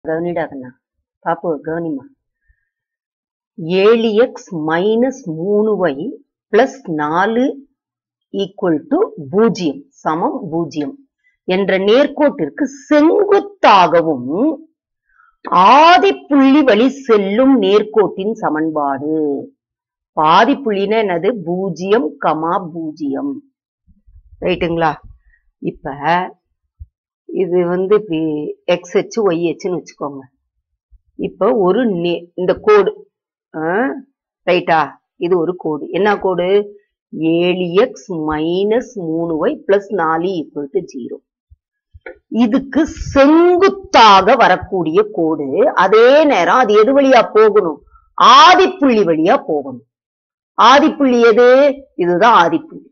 கவனிடா கண்ணா பாப்பு கவனிமா ஏழு எக்ஸ் மைனஸ் மூணு ஒய் பிளஸ் நாலு ஈக்குவல் டு பூஜ்ஜியம் சமம் பூஜ்ஜியம் என்ற நேர்கோட்டிற்கு செங்குத்தாகவும் ஆதிப்புள்ளி வழி செல்லும் நேர்கோட்டின் சமன்பாடு பாதிப்புள்ளினா என்னது பூஜ்ஜியம் கமா பூஜ்ஜியம் ரைட்டுங்களா இப்ப இது வந்து இப்படி எக்ஸ் ஹெச் ஒய் ஹெச்னு வச்சுக்கோங்க இப்ப ஒரு நே- இந்த கோடு ரைட்டா இது ஒரு கோடு என்ன கோடு ஏழு எக்ஸ் மைனஸ் மூணு ஒய் பிளஸ் நாலு ஈக்குவல் டு ஜீரோ இதுக்கு செங்குத்தாக வரக்கூடிய கோடு அதே நேரம் அது எது வழியா போகணும் ஆதிப்புள்ளி வழியா போகணும் ஆதிப்புள்ளி எது இதுதான் ஆதிப்புள்ளி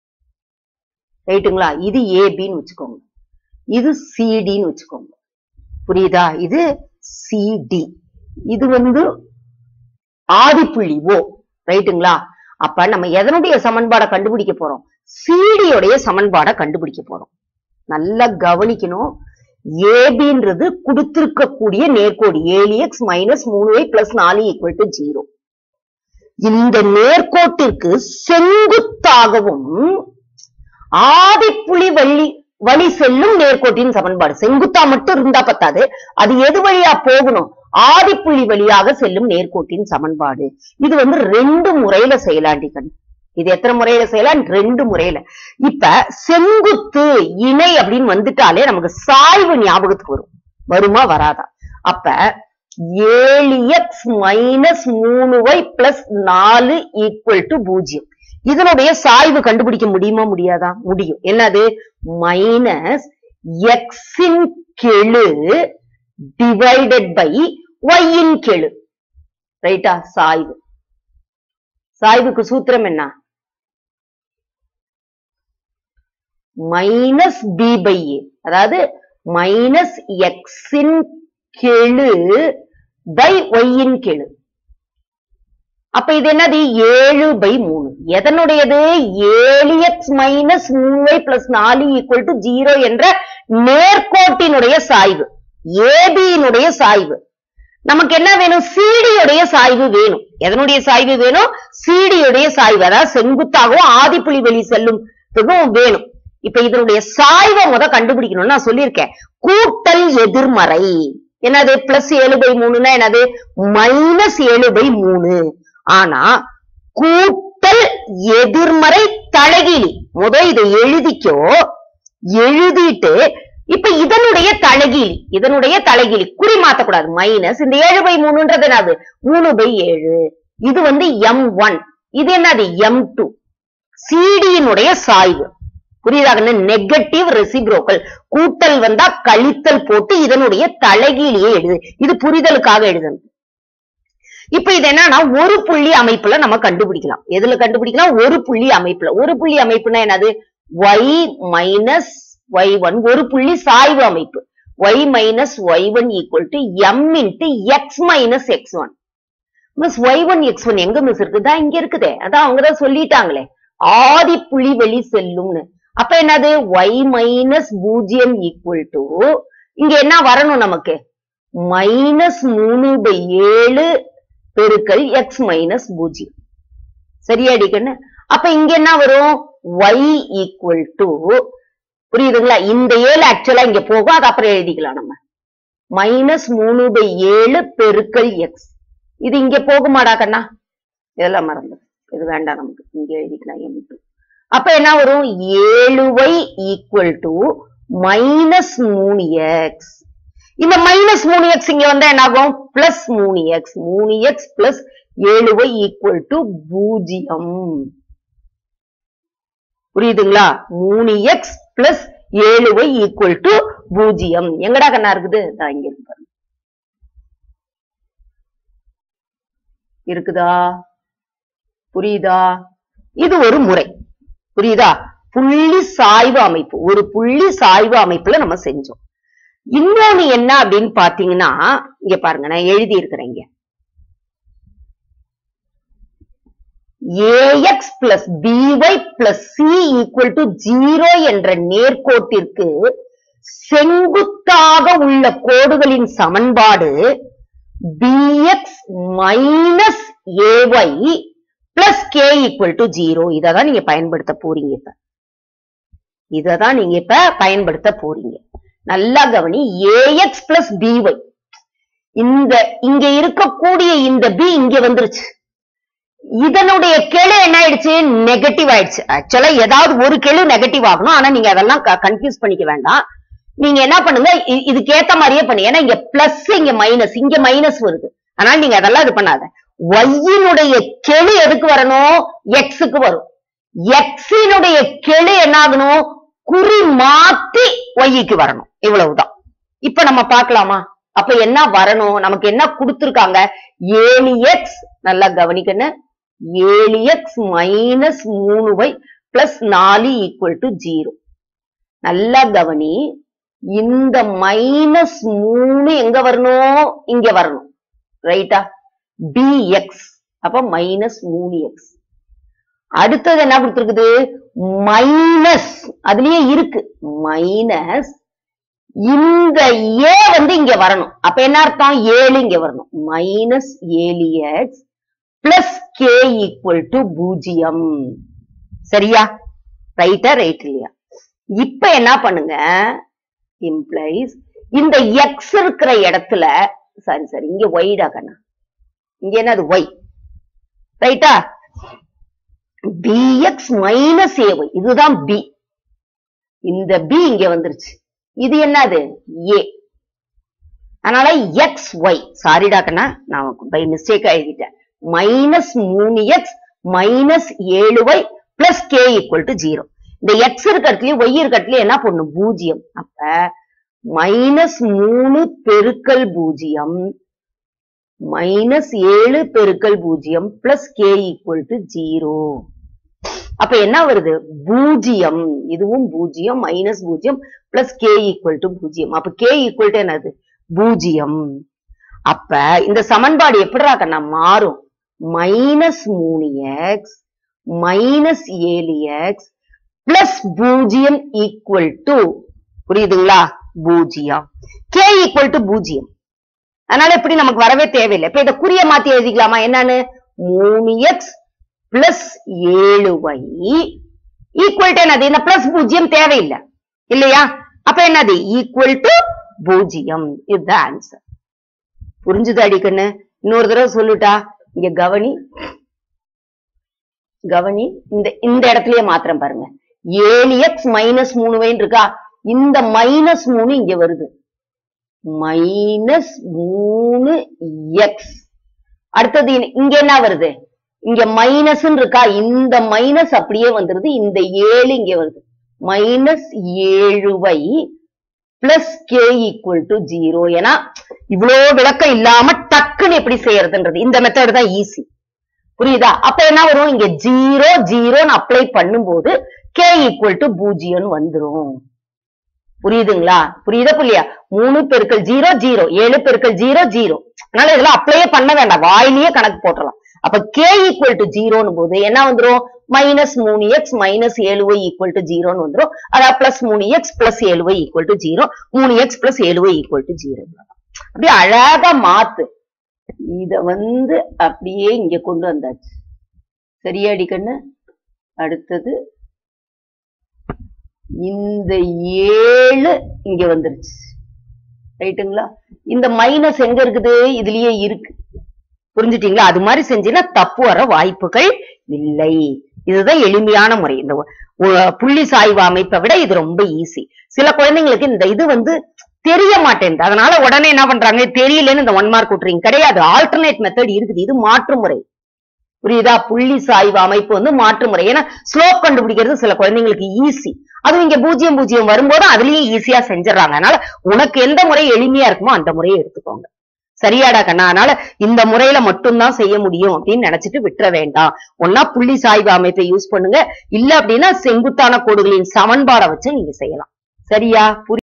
ரைட்டுங்களா இது ஏபின்னு வச்சுக்கோங்க இது சிடின்னு வச்சுக்கோங்க புரியுதா இது சிடி இது வந்து ஆதிப்புள்ளி ஓ ரைட்டுங்களா அப்ப நம்ம எதனுடைய சமன்பாடை கண்டுபிடிக்க போறோம் சிடியோடைய சமன்பாடை கண்டுபிடிக்க போறோம் நல்லா கவனிக்கணும் ஏபின்றது கொடுத்திருக்கக்கூடிய நேர்கோடு ஏழு எக்ஸ் மைனஸ் மூணு ஒய் பிளஸ் நாலு ஈக்குவல் டு ஜீரோ இந்த நேர்கோட்டிற்கு செங்குத்தாகவும் ஆதிப்புள்ளி வழி வழி செல்லும் நேர்கோட்டின் சமன்பாடு செங்குத்தா மட்டும் இருந்தா பத்தாது அது எது வழியா போகணும் ஆதிப்புள்ளி வழியாக செல்லும் நேர்கோட்டின் சமன்பாடு இது வந்து ரெண்டு முறையில செய்யலாண்டி கண் இது எத்தனை முறையில செய்யலாம் ரெண்டு முறையில இப்ப செங்குத்து இணை அப்படின்னு வந்துட்டாலே நமக்கு சாய்வு ஞாபகத்துக்கு வரும் வருமா வராதா அப்ப ஏழு எக்ஸ் மைனஸ் மூணு ஒய் பிளஸ் நாலு ஈக்குவல் டு பூஜ்ஜியம் இதனுடைய சாய்வு கண்டுபிடிக்க முடியுமா முடியாதா முடியும் என்னது மைனஸ் எக்ஸின் கெழு டிவைடட் பை ஒய்யின் கெழு ரைட்டா சாய்வு சாய்வுக்கு சூத்திரம் என்ன மைனஸ் பி பை ஏ அதாவது மைனஸ் எக்ஸின் கெழு பை ஒய்யின் கெழு அப்ப இது என்னது ஏழு பை மூணு எதனுடையது ஏழு எக்ஸ் மைனஸ் மூணு பிளஸ் நாலு ஈக்குவல் டு ஜீரோ என்ற நேர்கோட்டினுடைய சாய்வு ஏபியினுடைய சாய்வு நமக்கு என்ன வேணும் சிடியுடைய சாய்வு வேணும் எதனுடைய சாய்வு வேணும் சிடியுடைய சாய்வு அதாவது செங்குத்தாகவும் ஆதிப்புள்ளி வெளி செல்லும் வேணும் இப்ப இதனுடைய சாய்வை முத கண்டுபிடிக்கணும்னு நான் சொல்லியிருக்கேன் கூட்டல் எதிர்மறை என்னது பிளஸ் ஏழு பை மூணுன்னா என்னது மைனஸ் ஏழு பை மூணு ஆனா கூட்டல் எதிர்மறை தலைகீழி முத இதை எழுதிக்கோ எழுதிட்டு இப்ப இதனுடைய தலைகீழி இதனுடைய தலைகீழி குறி மாத்தக்கூடாது மைனஸ் இந்த ஏழு பை மூணுன்றது என்னது மூணு பை ஏழு இது வந்து எம் ஒன் இது என்னது எம் டூ சிடியினுடைய சாய்வு புரியுதாங்க நெகட்டிவ் ரெசிப்ரோக்கல் கூட்டல் வந்தா கழித்தல் போட்டு இதனுடைய தலைகீழியே எழுது இது புரிதலுக்காக எழுதணும் இப்ப இது என்னன்னா ஒரு புள்ளி அமைப்புல நம்ம கண்டுபிடிக்கலாம் எதுல கண்டுபிடிக்கலாம் ஒரு புள்ளி அமைப்புல ஒரு புள்ளி அமைப்புனா என்னது y மைனஸ் ஒய் ஒன் ஒரு புள்ளி சாய்வு அமைப்பு y minus Y one equal to M into X minus X one miss Y one X one எங்க மிஸ் இருக்குதா இங்க இருக்குதே அதான் அவங்கதான் சொல்லிட்டாங்களே ஆதி புள்ளி வெளி செல்லும்னு அப்ப என்னது y மைனஸ் பூஜ்ஜியம் ஈக்குவல் டு இங்க என்ன வரணும் நமக்கு மைனஸ் மூணு பை ஏழு பெருக்கல் எக்ஸ் மைனஸ் பூஜ்ஜியம் சரியாடி கண்ணு அப்ப இங்க என்ன வரும் y ஈக்குவல் டு புரியுதுங்களா இந்த ஏழு ஆக்சுவலா இங்க போகும் அது அப்புறம் எழுதிக்கலாம் நம்ம மைனஸ் மூணு பை ஏழு பெருக்கல் எக்ஸ் இது இங்க போகுமாடா கண்ணா இதெல்லாம் மறந்து இது வேண்டாம் நமக்கு இங்க எழுதிக்கலாம் எம் டூ அப்ப என்ன வரும் ஏழு ஒய் ஈக்குவல் டு மைனஸ் மூணு எக்ஸ் இந்த மைனஸ் மூணு எக்ஸ் இங்க வந்தா என்ன ஆகும் பிளஸ் மூணு எக்ஸ் மூணு எக்ஸ் பிளஸ் ஏழு ஒய் ஈக்குவல் டு பூஜ்ஜியம் புரியுதுங்களா மூணு எக்ஸ் பிளஸ் ஏழு ஒய் ஈக்குவல் டு பூஜ்ஜியம் எங்கடா கண்ணா இருக்குது இதா இங்க இருக்கு பாருங்க. இருக்குதா புரியுதா இது ஒரு முறை புரியுதா புள்ளி சாய்வு அமைப்பு ஒரு புள்ளி சாய்வு அமைப்புல நம்ம செஞ்சோம் இன்னொன்னு என்ன அப்படின்னு பாத்தீங்கன்னா இங்க பாருங்க நான் எழுதி இருக்கிறேன் இங்க A X plus B Y plus C equal to zero என்ற நேர்கோட்டிற்கு செங்குத்தாக உள்ள கோடுகளின் சமன்பாடு bx minus ay plus K equal to zero இததான் நீங்க பயன்படுத்த போறீங்க இப்ப இததான் நீங்க இப்ப பயன்படுத்த போறீங்க நல்லா கவனி ax பிளஸ் by இந்த இங்க இருக்கக்கூடிய இந்த b இங்க வந்துருச்சு இதனுடைய கெழு என்ன ஆயிடுச்சு நெகட்டிவ் ஆயிடுச்சு ஆக்சுவலா ஏதாவது ஒரு கெழு நெகட்டிவ் ஆகணும் ஆனா நீங்க அதெல்லாம் கன்ஃபியூஸ் பண்ணிக்க வேண்டாம் நீங்க என்ன பண்ணுங்க இ- இதுக்கு ஏத்த மாதிரியே பண்ணு ஏன்னா இங்க பிளஸ் இங்க மைனஸ் இங்க மைனஸ் வருது அதனால நீங்க அதெல்லாம் இது பண்ணாத ஒய்யினுடைய கெழு எதுக்கு வரணும் எக்ஸுக்கு வரும் எக்ஸினுடைய கெழு என்ன ஆகணும் குறி மாத்தி ஒய்க்கு வரணும் இவ்வளவுதான் இப்ப நம்ம பார்க்கலாமா அப்ப என்ன வரணும் நமக்கு என்ன கொடுத்திருக்காங்க ஏழு எக்ஸ் நல்லா கவனிக்கணும் ஏழு எக்ஸ் மைனஸ் மூணு ஒய் பிளஸ் நாலு ஈக்குவல் டு ஜீரோ நல்லா கவனி இந்த மைனஸ் மூணு எங்க வரணும் இங்க வரணும் ரைட்டா எக்ஸ் அப்ப மைனஸ் மூணு எக்ஸ் அடுத்தது என்ன கொடுத்திருக்குது மைனஸ் அதுலயே இருக்கு மைனஸ் இந்த ஏ வந்து இங்க வரணும் அப்ப என்ன அர்த்தம் ஏழு இங்க வரணும் மைனஸ் ஏழு X plus K equal to பூஜ்ஜியம் சரியா ரைட்டா ரைட் இல்லையா இப்ப என்ன பண்ணுங்க இம்ப்ளைஸ் இந்த எக்ஸ் இருக்கிற இடத்துல சாரி சாரி இங்க ஒய்டா கண்ணா இங்க என்னது ஒய் ரைட்டா பிஎக்ஸ் மைனஸ் ஏஒய் இதுதான் பி இந்த பி இங்க வந்துருச்சு இது என்னது ஏ அதனால எக்ஸ் ஒய் சாரிடா கண்ணா நான் பை மிஸ்டேக் எழுதிட்டேன் மைனஸ் மூணு எக்ஸ் மைனஸ் ஏழு Y plus K equal to zero இந்த எக்ஸ் இருக்கட்டுலயும் ஒய் இருக்கட்டுலயும் என்ன பண்ணும் பூஜ்ஜியம் அப்ப மைனஸ் மூணு பெருக்கல் பூஜ்ஜியம் மைனஸ் ஏழு பெருக்கல் பூஜ்ஜியம் plus K equal to zero அப்ப என்ன வருது பூஜ்ஜியம் இதுவும் பூஜ்ஜியம் மைனஸ் பூஜ்ஜியம் பிளஸ் கே ஈக்குவல் டு பூஜ்ஜியம் அப்ப கே ஈக்குவல் டு என்னது பூஜ்ஜியம் அப்ப இந்த சமன்பாடு எப்படிடா கண்ணா மாறும் மைனஸ் மூணு எக்ஸ் மைனஸ் ஏழு எக்ஸ் பிளஸ் பூஜ்ஜியம் ஈக்குவல் டு புரியுதுங்களா பூஜ்ஜியம் கே ஈக்குவல் டு பூஜ்ஜியம் அதனால இப்படி நமக்கு வரவே தேவையில்லை இப்ப இதை குறிய மாத்தி எழுதிக்கலாமா என்னன்னு மூணு எக்ஸ் பிளஸ் ஏழு ஒய் ஈக்குவல் டு என்னது இந்த பிளஸ் பூஜ்ஜியம் தேவையில்லை இல்லையா அப்ப என்னது ஈக்குவல் டு பூஜ்ஜியம் இதுதான் ஆன்சர் புரிஞ்சுது அடிக்கண்ணு இன்னொரு தடவை சொல்லுட்டா இங்க கவனி கவனி இந்த இந்த இடத்துலயே மாத்திரம் பாருங்க ஏழு எக்ஸ் மைனஸ் மூணு வைன்னு இருக்கா இந்த மைனஸ் மூணு இங்க வருது மைனஸ் மூணு எக்ஸ் அடுத்தது இங்க- இங்க என்ன வருது இங்க மைனஸ் இருக்கா இந்த மைனஸ் அப்படியே வந்துருது இந்த ஏழு இங்க வருது மைனஸ் ஏழு Y plus K equal to zero ஏன்னா இவ்வளோ விளக்கம் இல்லாம டக்குன்னு எப்படி செய்யறதுன்றது இந்த மெத்தட் தான் ஈஸி புரியுதா அப்ப என்ன வரும் இங்க ஜீரோ ஜீரோன்னு அப்ளை பண்ணும்போது கே ஈக்குவல் டு பூஜ்ஜியம் வந்துரும் புரியுதுங்களா புரியுதா புரியா மூணு பெருக்கல் ஜீரோ ஜீரோ ஏழு பெருக்கல் ஜீரோ ஜீரோ அதனால இதெல்லாம் அப்ளையே பண்ண வேண்டாம் வாயிலேயே கணக்கு போட்டுறலாம் அப்ப கே ஈக்குவல் டு ஜீரோன்னு போது என்ன வந்துரும் மைனஸ் மூணு எக்ஸ் மைனஸ் ஏழு ஒய் ஈக்குவல் டு ஜீரோன்னு வந்துரும் அதாவது பிளஸ் மூணு எக்ஸ் பிளஸ் ஏழு ஒய் ஈக்குவல் டு ஜீரோ மூணு எக்ஸ் பிளஸ் ஏழு ஒய் ஈக்குவல் டு ஜீரோ அப்படியே அழகா மாத்து இத வந்து அப்படியே இங்க கொண்டு வந்தாச்சு சரியாடி கண்ணு அடுத்தது இந்த ஏழு இங்க வந்துருச்சு ரைட்டுங்களா இந்த மைனஸ் எங்க இருக்குது இதுலயே இருக்கு புரிஞ்சுட்டீங்களா அது மாதிரி செஞ்சீங்கன்னா தப்பு வர வாய்ப்புகள் இல்லை இதுதான் எளிமையான முறை இந்த ஒ- ஒ- புள்ளி சாய்வு அமைப்பை விட இது ரொம்ப ஈஸி சில குழந்தைங்களுக்கு இந்த இது வந்து தெரிய மாட்டேங்குது அதனால உடனே என்ன பண்றாங்க தெரியலன்னு இந்த ஒன் மார்க் விட்டுறீங்க கிடையாது ஆல்டர்னேட் மெத்தட் இருக்குது இது மாற்று முறை புரியுதா புள்ளி சாய்வு அமைப்பு வந்து மாற்று முறை ஏன்னா ஸ்லோப் கண்டுபிடிக்கிறது சில குழந்தைங்களுக்கு ஈஸி அதுவும் இங்க பூஜ்ஜியம் பூஜ்ஜியம் வரும்போது அதுலயும் ஈஸியா செஞ்சிடறாங்க அதனால உனக்கு எந்த முறை எளிமையா இருக்குமோ அந்த முறையை எடுத்துக்கோங்க சரியாடா கண்ணா அதனால இந்த முறையில மட்டும்தான் செய்ய முடியும் அப்படின்னு நினைச்சிட்டு விட்டுற வேண்டாம் ஒன்னா புள்ளி சாய்வு அமைப்பை யூஸ் பண்ணுங்க இல்ல அப்படின்னா செங்குத்தான கோடுகளின் சமன்பாடை வச்சு நீங்க செய்யலாம் சரியா புரி